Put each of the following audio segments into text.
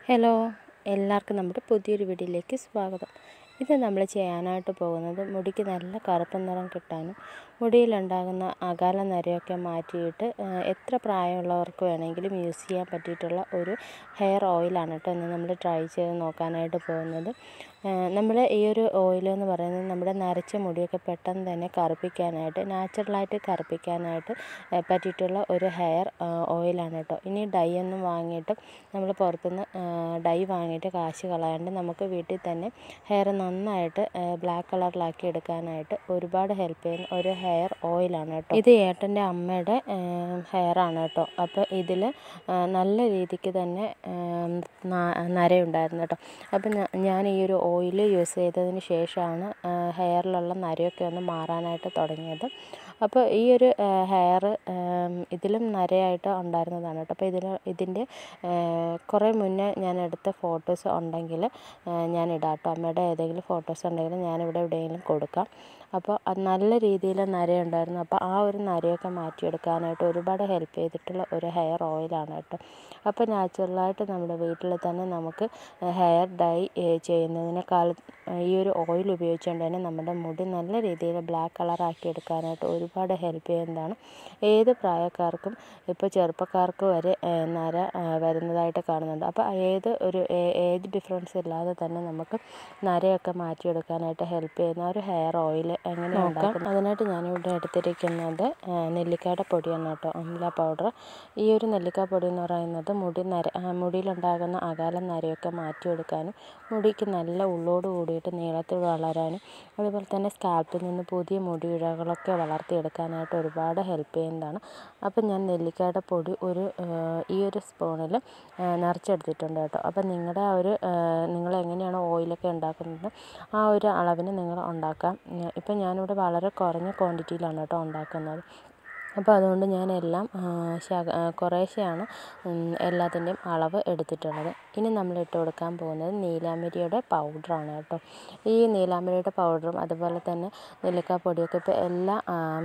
hello എല്ലാവർക്കും നമ്മുടെ പുതിയൊരു വീഡിയോയിലേക്ക് സ്വാഗതം ഇത് നമ്മൾ ചെയ്യാനായിട്ട് പോകുന്നത് മുടിക്ക് നല്ല കറുപ്പ് നിറം കിട്ടാനും മുടിയിലുണ്ടാകുന്ന അകാല നരയൊക്കെ മാറ്റിയിട്ട് എത്ര പ്രായമുള്ളവർക്ക് വേണമെങ്കിലും യൂസ് ചെയ്യാൻ പറ്റിയിട്ടുള്ള ഒരു ഹെയർ ഓയിലാണ് കേട്ടോ ഇന്ന് നമ്മൾ ട്രൈ ചെയ്ത് നോക്കാനായിട്ട് പോകുന്നത് നമ്മൾ ഈ ഒരു ഓയിൽ എന്ന് പറയുന്നത് നമ്മുടെ നരച്ച മുടിയൊക്കെ പെട്ടെന്ന് തന്നെ കറുപ്പിക്കാനായിട്ട് നാച്ചുറലായിട്ട് കറുപ്പിക്കാനായിട്ട് പറ്റിയിട്ടുള്ള ഒരു ഹെയർ ഓയിലാണ് കേട്ടോ ഇനി ഡൈ ഒന്നും വാങ്ങിയിട്ട് നമ്മൾ പുറത്തുനിന്ന് ഡൈ വാങ്ങിയിട്ട് കാശ് കളയാണ്ട് നമുക്ക് വീട്ടിൽ തന്നെ ഹെയർ നന്നായിട്ട് ബ്ലാക്ക് കളറിലാക്കി എടുക്കാനായിട്ട് ഒരുപാട് ഹെൽപ്പ് ചെയ്യുന്ന ഒരു ഹെയർ ഓയിലാണ് കേട്ടോ ഇത് ഏട്ടൻ്റെ അമ്മയുടെ ഹെയറാണ് കേട്ടോ അപ്പോൾ ഇതിൽ നല്ല രീതിക്ക് തന്നെ നരയുണ്ടായിരുന്നു കേട്ടോ അപ്പം ഞാൻ ഈ ഒരു ഓയിൽ യൂസ് ചെയ്തതിന് ശേഷമാണ് ഹെയറിലുള്ള നരയൊക്കെ ഒന്ന് മാറാനായിട്ട് തുടങ്ങിയത് അപ്പോൾ ഈ ഒരു ഹെയർ ഇതിലും നരയായിട്ട് ഉണ്ടായിരുന്നതാണ് കേട്ടോ അപ്പോൾ ഇതിൽ ഇതിൻ്റെ കുറേ മുന്നേ ഞാൻ എടുത്ത ഫോട്ടോസ് ഉണ്ടെങ്കിൽ ഞാൻ ഇടാം കേട്ടോ അമ്മയുടെ ഏതെങ്കിലും ഫോട്ടോസ് ഉണ്ടെങ്കിൽ ഞാനിവിടെ എവിടെയെങ്കിലും കൊടുക്കാം അപ്പോൾ അത് നല്ല രീതിയിൽ നരയുണ്ടായിരുന്നു അപ്പോൾ ആ ഒരു നരയൊക്കെ മാറ്റിയെടുക്കാനായിട്ട് ഒരുപാട് ഹെൽപ്പ് ചെയ്തിട്ടുള്ള ഒരു ഹെയർ ഓയിലാണ് കേട്ടോ അപ്പോൾ നാച്ചുറലായിട്ട് നമ്മുടെ വീട്ടിൽ തന്നെ നമുക്ക് ഹെയർ ഡൈ ചെയ്യുന്നതിനേക്കാൾ ഈ ഒരു ഓയിൽ ഉപയോഗിച്ചുകൊണ്ട് തന്നെ നമ്മുടെ മുടി നല്ല രീതിയിൽ ബ്ലാക്ക് കളറാക്കി എടുക്കാനായിട്ട് ഒരുപാട് ഹെൽപ്പ് ചെയ്യുന്നതാണ് ഏത് പ്രായക്കാർക്കും ഇപ്പോൾ ചെറുപ്പക്കാർക്ക് വരെ നര വരുന്നതായിട്ട് കാണുന്നുണ്ട് അപ്പോൾ ഏത് ഒരു ഏജ് ഡിഫറൻസ് ഇല്ലാതെ തന്നെ നമുക്ക് നരയൊക്കെ മാറ്റിയെടുക്കാനായിട്ട് ഹെൽപ്പ് ചെയ്യുന്ന ഒരു ഹെയർ ഓയിൽ എങ്ങനെ ഉണ്ടാക്കും അതിനായിട്ട് ഞാനിവിടെ എടുത്തിരിക്കുന്നത് നെല്ലിക്കയുടെ പൊടിയാണ് കേട്ടോ അംല പൗഡർ ഈ ഒരു നെല്ലിക്ക പൊടി എന്ന് പറയുന്നത് മുടി നര മുടിയിലുണ്ടാകുന്ന അകാല നരയൊക്കെ മാറ്റിയെടുക്കാനും മുടിക്ക് നല്ല ഉള്ളോട് കൂടിയിട്ട് നീളത്തിൽ വളരാനും അതുപോലെ തന്നെ സ്കാൽപ്പിൽ നിന്ന് പുതിയ മുടിയിഴകളൊക്കെ വളർത്തിയെടുക്കാനായിട്ട് ഒരുപാട് ഹെൽപ്പ് ചെയ്യുന്നതാണ് അപ്പം ഞാൻ നെല്ലിക്കയുടെ പൊടി ഒരു ഈ ഒരു സ്പൂണിൽ നിറച്ചെടുത്തിട്ടുണ്ട് കേട്ടോ അപ്പം നിങ്ങളുടെ ആ ഒരു നിങ്ങൾ എങ്ങനെയാണ് ഓയിലൊക്കെ ഉണ്ടാക്കുന്നത് ആ ഒരു അളവിന് നിങ്ങൾ ഉണ്ടാക്കാം ഇപ്പം ഞാനിവിടെ വളരെ കുറഞ്ഞ ക്വാണ്ടിറ്റിയിലാണ് കേട്ടോ ഉണ്ടാക്കുന്നത് അപ്പോൾ അതുകൊണ്ട് ഞാൻ എല്ലാം ശക കുറേശ്ശെയാണ് എല്ലാത്തിൻ്റെയും അളവ് എടുത്തിട്ടുള്ളത് ഇനി നമ്മൾ ഇട്ട് കൊടുക്കാൻ പോകുന്നത് നീലാമ്പരിയുടെ പൗഡറാണ് കേട്ടോ ഈ നീലാമ്പരിയുടെ പൗഡറും അതുപോലെ തന്നെ നെല്ലിക്കാപ്പൊടിയൊക്കെ ഇപ്പോൾ എല്ലാ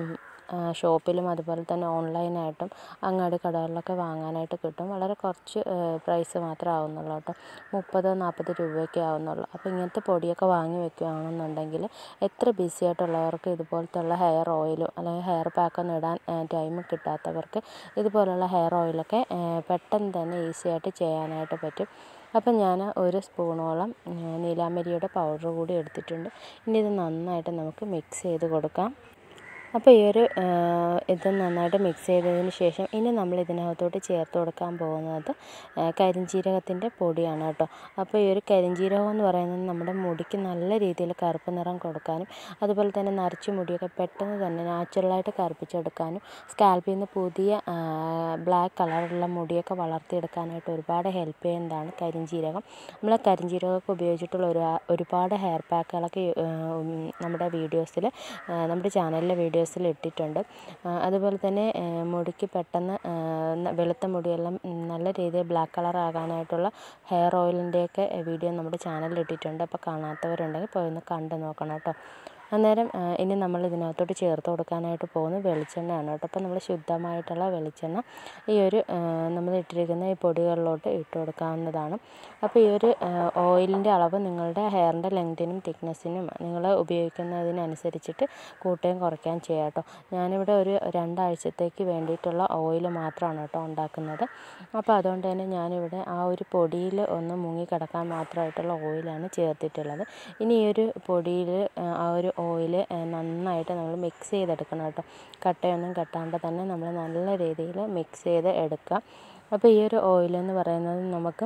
ഷോപ്പിലും അതുപോലെ തന്നെ ഓൺലൈനായിട്ടും അങ്ങാടി കടകളിലൊക്കെ വാങ്ങാനായിട്ട് കിട്ടും വളരെ കുറച്ച് പ്രൈസ് മാത്രമേ ആവുന്നുള്ളൂ കേട്ടോ മുപ്പത് നാൽപ്പത് രൂപയൊക്കെ ആവുന്നുള്ളൂ അപ്പോൾ ഇങ്ങനത്തെ പൊടിയൊക്കെ വാങ്ങി വെക്കുകയാണെന്നുണ്ടെങ്കിൽ എത്ര ബിസി ആയിട്ടുള്ളവർക്ക് ഇതുപോലത്തുള്ള ഹെയർ ഓയിലും അല്ലെങ്കിൽ ഹെയർ പാക്കൊന്നും ഇടാൻ ടൈം കിട്ടാത്തവർക്ക് ഇതുപോലുള്ള ഹെയർ ഓയിലൊക്കെ പെട്ടെന്ന് തന്നെ ഈസി ആയിട്ട് ചെയ്യാനായിട്ട് പറ്റും അപ്പം ഞാൻ ഒരു സ്പൂണോളം നീലാമ്പരിയുടെ പൗഡർ കൂടി എടുത്തിട്ടുണ്ട് ഇനി ഇത് നന്നായിട്ട് നമുക്ക് മിക്സ് ചെയ്ത് കൊടുക്കാം അപ്പോൾ ഈ ഒരു ഇത് നന്നായിട്ട് മിക്സ് ചെയ്തതിന് ശേഷം ഇനി നമ്മൾ ഇതിനകത്തോട്ട് ചേർത്ത് കൊടുക്കാൻ പോകുന്നത് കരിഞ്ജീരകത്തിൻ്റെ പൊടിയാണ് കേട്ടോ അപ്പോൾ ഈ ഒരു കരിഞ്ജീരകം എന്ന് പറയുന്നത് നമ്മുടെ മുടിക്ക് നല്ല രീതിയിൽ കറുപ്പ് നിറം കൊടുക്കാനും അതുപോലെ തന്നെ നരച്ച മുടിയൊക്കെ പെട്ടെന്ന് തന്നെ നാച്ചുറലായിട്ട് കറുപ്പിച്ചെടുക്കാനും സ്കാൽപ്പിൽ നിന്ന് പുതിയ ബ്ലാക്ക് കളറുള്ള മുടിയൊക്കെ വളർത്തിയെടുക്കാനായിട്ട് ഒരുപാട് ഹെൽപ്പ് ചെയ്യുന്നതാണ് കരിഞ്ജീരകം നമ്മൾ കരിഞ്ജീരകമൊക്കെ ഉപയോഗിച്ചിട്ടുള്ള ഒരു ഒരുപാട് ഹെയർ പാക്കുകളൊക്കെ നമ്മുടെ വീഡിയോസിൽ നമ്മുടെ ചാനലിലെ വീഡിയോ വീഡിയോസിൽ ഇട്ടിട്ടുണ്ട് അതുപോലെ തന്നെ മുടിക്ക് പെട്ടെന്ന് വെളുത്ത മുടിയെല്ലാം നല്ല രീതിയിൽ ബ്ലാക്ക് കളർ ആകാനായിട്ടുള്ള ഹെയർ ഓയിലിൻ്റെയൊക്കെ വീഡിയോ നമ്മുടെ ചാനലിൽ ഇട്ടിട്ടുണ്ട് അപ്പോൾ കാണാത്തവരുണ്ടെങ്കിൽ പോയി ഒന്ന് കണ്ടു നോക്കണം കേട്ടോ അന്നേരം ഇനി നമ്മൾ ഇതിനകത്തോട്ട് ചേർത്ത് കൊടുക്കാനായിട്ട് പോകുന്നത് വെളിച്ചെണ്ണയാണ് കേട്ടോ അപ്പോൾ നമ്മൾ ശുദ്ധമായിട്ടുള്ള വെളിച്ചെണ്ണ ഈ ഒരു നമ്മൾ ഇട്ടിരിക്കുന്ന ഈ പൊടികളിലോട്ട് ഇട്ട് കൊടുക്കാവുന്നതാണ് അപ്പോൾ ഈ ഒരു ഓയിലിൻ്റെ അളവ് നിങ്ങളുടെ ഹെയറിൻ്റെ ലെങ്തിനും തിക്നെസ്സിനും നിങ്ങൾ ഉപയോഗിക്കുന്നതിനനുസരിച്ചിട്ട് കൂട്ടുകയും കുറയ്ക്കുകയും ചെയ്യാം കേട്ടോ ഞാനിവിടെ ഒരു രണ്ടാഴ്ചത്തേക്ക് വേണ്ടിയിട്ടുള്ള ഓയിൽ മാത്രമാണ് കേട്ടോ ഉണ്ടാക്കുന്നത് അപ്പോൾ അതുകൊണ്ട് തന്നെ ഞാനിവിടെ ആ ഒരു പൊടിയിൽ ഒന്ന് മുങ്ങി കിടക്കാൻ മാത്രമായിട്ടുള്ള ഓയിലാണ് ചേർത്തിട്ടുള്ളത് ഇനി ഈ ഒരു പൊടിയിൽ ആ ഒരു ഓയിൽ നന്നായിട്ട് നമ്മൾ മിക്സ് ചെയ്തെടുക്കണം കേട്ടോ കട്ടയൊന്നും കെട്ടാണ്ട് തന്നെ നമ്മൾ നല്ല രീതിയിൽ മിക്സ് ചെയ്ത് എടുക്കുക അപ്പോൾ ഈ ഒരു ഓയിലെന്ന് പറയുന്നത് നമുക്ക്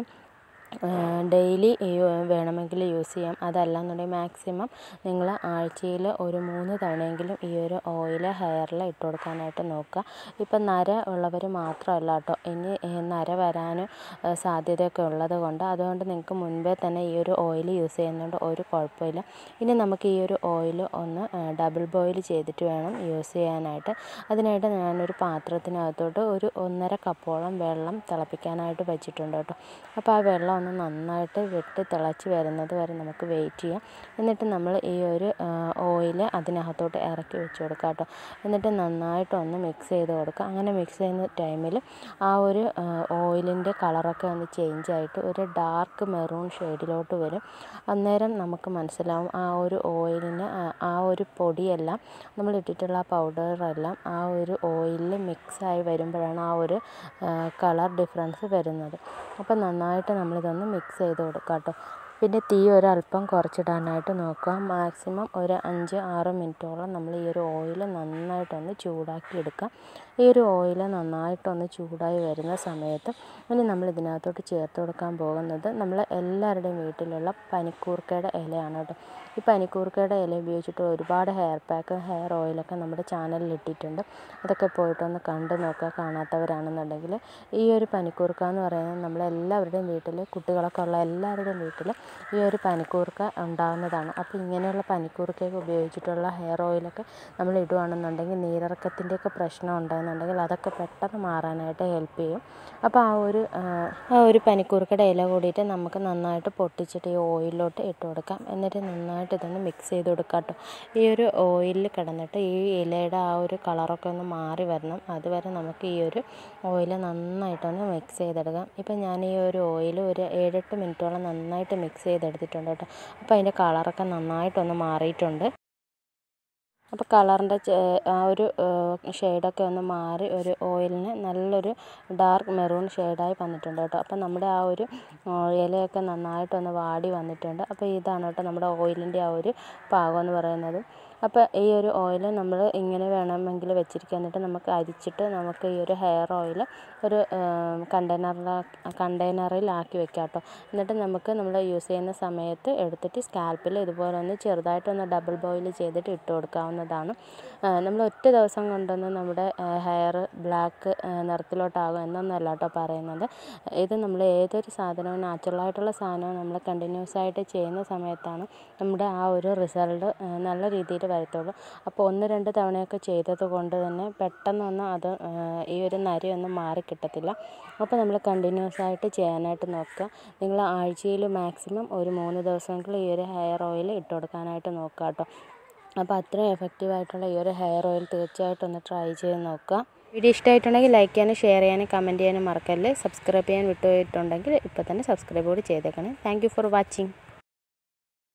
ഡെയിലി വേണമെങ്കിൽ യൂസ് ചെയ്യാം അതല്ലാന്നുണ്ടെങ്കിൽ മാക്സിമം നിങ്ങൾ ആഴ്ചയിൽ ഒരു മൂന്ന് തവണയെങ്കിലും ഈ ഒരു ഓയിൽ ഹെയറിൽ ഇട്ട് കൊടുക്കാനായിട്ട് നോക്കുക ഇപ്പം നര ഉള്ളവർ മാത്രമല്ല കേട്ടോ ഇനി നര വരാനും സാധ്യതയൊക്കെ ഉള്ളത് കൊണ്ട് അതുകൊണ്ട് നിങ്ങൾക്ക് മുൻപേ തന്നെ ഈ ഒരു ഓയിൽ യൂസ് ചെയ്യുന്നതുകൊണ്ട് ഒരു കുഴപ്പമില്ല ഇനി നമുക്ക് ഈ ഒരു ഓയിൽ ഒന്ന് ഡബിൾ ബോയിൽ ചെയ്തിട്ട് വേണം യൂസ് ചെയ്യാനായിട്ട് അതിനായിട്ട് ഞാനൊരു പാത്രത്തിനകത്തോട്ട് ഒരു ഒന്നര കപ്പോളം വെള്ളം തിളപ്പിക്കാനായിട്ട് വെച്ചിട്ടുണ്ട് കേട്ടോ അപ്പോൾ ആ വെള്ളം ഒന്ന് നന്നായിട്ട് വെട്ടി തിളച്ച് വരുന്നത് വരെ നമുക്ക് വെയിറ്റ് ചെയ്യാം എന്നിട്ട് നമ്മൾ ഈ ഒരു ഓയിൽ ഓയിൽ അതിനകത്തോട്ട് ഇറക്കി വെച്ച് കൊടുക്കുക കേട്ടോ എന്നിട്ട് നന്നായിട്ട് ഒന്ന് മിക്സ് ചെയ്ത് കൊടുക്കുക അങ്ങനെ മിക്സ് ചെയ്യുന്ന ടൈമിൽ ആ ഒരു ഓയിലിൻ്റെ കളറൊക്കെ ഒന്ന് ചേഞ്ച് ആയിട്ട് ഒരു ഡാർക്ക് മെറൂൺ ഷെയ്ഡിലോട്ട് വരും അന്നേരം നമുക്ക് മനസ്സിലാവും ആ ഒരു ഓയിലിന് ആ ഒരു പൊടിയെല്ലാം നമ്മൾ ഇട്ടിട്ടുള്ള ആ പൗഡറെല്ലാം ആ ഒരു ഓയിലിൽ മിക്സായി വരുമ്പോഴാണ് ആ ഒരു കളർ ഡിഫറൻസ് വരുന്നത് അപ്പോൾ നന്നായിട്ട് നമ്മളിതൊന്ന് മിക്സ് ചെയ്ത് കൊടുക്കുക കേട്ടോ പിന്നെ തീ ഒരല്പം കുറച്ചിടാനായിട്ട് നോക്കുക മാക്സിമം ഒരു അഞ്ച് ആറ് മിനിറ്റോളം നമ്മൾ ഈ ഒരു ഓയിൽ നന്നായിട്ടൊന്ന് ചൂടാക്കി എടുക്കുക ഈ ഒരു ഓയിൽ നന്നായിട്ടൊന്ന് ചൂടായി വരുന്ന സമയത്ത് ഇനി നമ്മൾ ഇതിനകത്തോട്ട് ചേർത്ത് കൊടുക്കാൻ പോകുന്നത് നമ്മൾ എല്ലാവരുടെയും വീട്ടിലുള്ള പനിക്കൂർക്കയുടെ ഇലയാണ് കേട്ടോ ഈ പനിക്കൂർക്കയുടെ ഇല ഉപയോഗിച്ചിട്ട് ഒരുപാട് ഹെയർ പാക്ക് ഹെയർ ഓയിലൊക്കെ നമ്മുടെ ചാനലിൽ ഇട്ടിട്ടുണ്ട് അതൊക്കെ പോയിട്ടൊന്ന് കണ്ടു നോക്കുക കാണാത്തവരാണെന്നുണ്ടെങ്കിൽ ഈ ഒരു പനിക്കൂർക്ക എന്ന് പറയുന്നത് നമ്മളെല്ലാവരുടെയും വീട്ടിൽ കുട്ടികളൊക്കെ ഉള്ള എല്ലാവരുടെയും വീട്ടിൽ ഈ ഒരു പനിക്കൂർക്ക ഉണ്ടാകുന്നതാണ് അപ്പോൾ ഇങ്ങനെയുള്ള പനിക്കൂർക്കയൊക്കെ ഉപയോഗിച്ചിട്ടുള്ള ഹെയർ ഓയിലൊക്കെ നമ്മൾ ഇടുകയാണെന്നുണ്ടെങ്കിൽ നീരിറക്കത്തിൻ്റെയൊക്കെ പ്രശ്നം ഉണ്ടെന്നുണ്ടെങ്കിൽ അതൊക്കെ പെട്ടെന്ന് മാറാനായിട്ട് ഹെൽപ്പ് ചെയ്യും അപ്പോൾ ആ ഒരു ആ ഒരു പനിക്കൂർക്കയുടെ ഇല കൂടിയിട്ട് നമുക്ക് നന്നായിട്ട് പൊട്ടിച്ചിട്ട് ഈ ഓയിലിലോട്ട് ഇട്ട് കൊടുക്കാം എന്നിട്ട് നന്നായിട്ട് ഇതൊന്ന് മിക്സ് ചെയ്ത് കൊടുക്കാം കേട്ടോ ഈ ഒരു ഓയിലിൽ കിടന്നിട്ട് ഈ ഇലയുടെ ആ ഒരു കളറൊക്കെ ഒന്ന് മാറി വരണം അതുവരെ നമുക്ക് ഈ ഒരു ഓയിൽ നന്നായിട്ടൊന്ന് മിക്സ് ചെയ്തെടുക്കാം ഇപ്പം ഞാൻ ഈ ഒരു ഓയിൽ ഒരു ഏഴെട്ട് മിനിറ്റോളം നന്നായിട്ട് മിക്സ് ചെയ്തെടുത്തിട്ടുണ്ട് കേട്ടോ അപ്പോൾ അതിൻ്റെ കളറൊക്കെ നന്നായിട്ടൊന്ന് മാറിയിട്ടുണ്ട് അപ്പോൾ കളറിൻ്റെ ആ ഒരു ഷെയ്ഡൊക്കെ ഒന്ന് മാറി ഒരു ഓയിലിന് നല്ലൊരു ഡാർക്ക് മെറൂൺ ഷെയ്ഡായി വന്നിട്ടുണ്ട് കേട്ടോ അപ്പോൾ നമ്മുടെ ആ ഒരു ഇലയൊക്കെ നന്നായിട്ടൊന്ന് വാടി വന്നിട്ടുണ്ട് അപ്പോൾ ഇതാണ് കേട്ടോ നമ്മുടെ ഓയിലിൻ്റെ ആ ഒരു പാകം എന്ന് പറയുന്നത് അപ്പോൾ ഈ ഒരു ഓയിൽ നമ്മൾ ഇങ്ങനെ വേണമെങ്കിൽ വെച്ചിരിക്കുക എന്നിട്ട് നമുക്ക് അരിച്ചിട്ട് നമുക്ക് ഈ ഒരു ഹെയർ ഓയിൽ ഒരു കണ്ടെയ്നറിൽ കണ്ടെയ്നറിലാക്കി വെക്കാം കേട്ടോ എന്നിട്ട് നമുക്ക് നമ്മൾ യൂസ് ചെയ്യുന്ന സമയത്ത് എടുത്തിട്ട് സ്കാൽപ്പിൽ ഇതുപോലെ ഒന്ന് ചെറുതായിട്ടൊന്ന് ഡബിൾ ബോയിൽ ചെയ്തിട്ട് ഇട്ട് കൊടുക്കാവുന്നതാണ് നമ്മൾ ഒറ്റ ദിവസം കൊണ്ടൊന്നും നമ്മുടെ ഹെയർ ബ്ലാക്ക് നിറത്തിലോട്ടാകും എന്നൊന്നല്ല കേട്ടോ പറയുന്നത് ഇത് നമ്മൾ ഏതൊരു സാധനവും നാച്ചുറലായിട്ടുള്ള സാധനവും നമ്മൾ കണ്ടിന്യൂസ് ആയിട്ട് ചെയ്യുന്ന സമയത്താണ് നമ്മുടെ ആ ഒരു റിസൾട്ട് നല്ല രീതിയിൽ വരത്തുള്ളൂ അപ്പോൾ ഒന്ന് രണ്ട് തവണയൊക്കെ ചെയ്തത് കൊണ്ട് തന്നെ പെട്ടെന്നൊന്നും അത് ഈ ഒരു നരയൊന്നും മാറി കിട്ടത്തില്ല അപ്പോൾ നമ്മൾ കണ്ടിന്യൂസ് ആയിട്ട് ചെയ്യാനായിട്ട് നോക്കുക നിങ്ങൾ ആഴ്ചയിൽ മാക്സിമം ഒരു മൂന്ന് ദിവസമെങ്കിലും ഈ ഒരു ഹെയർ ഓയിൽ ഇട്ട് കൊടുക്കാനായിട്ട് നോക്കുക കേട്ടോ അപ്പോൾ അത്രയും എഫക്റ്റീവായിട്ടുള്ള ഈ ഒരു ഹെയർ ഓയിൽ തീർച്ചയായിട്ടും ഒന്ന് ട്രൈ ചെയ്ത് നോക്കുക വീഡിയോ ഇഷ്ടമായിട്ടുണ്ടെങ്കിൽ ലൈക്ക് ചെയ്യാനും ഷെയർ ചെയ്യാനും കമൻറ്റ് ചെയ്യാനും മറക്കല്ലേ സബ്സ്ക്രൈബ് ചെയ്യാൻ വിട്ടുപോയിട്ടുണ്ടെങ്കിൽ ഇപ്പോൾ തന്നെ സബ്സ്ക്രൈബ് കൂടി ചെയ്തേക്കണേ താങ്ക് ഫോർ വാച്ചിങ്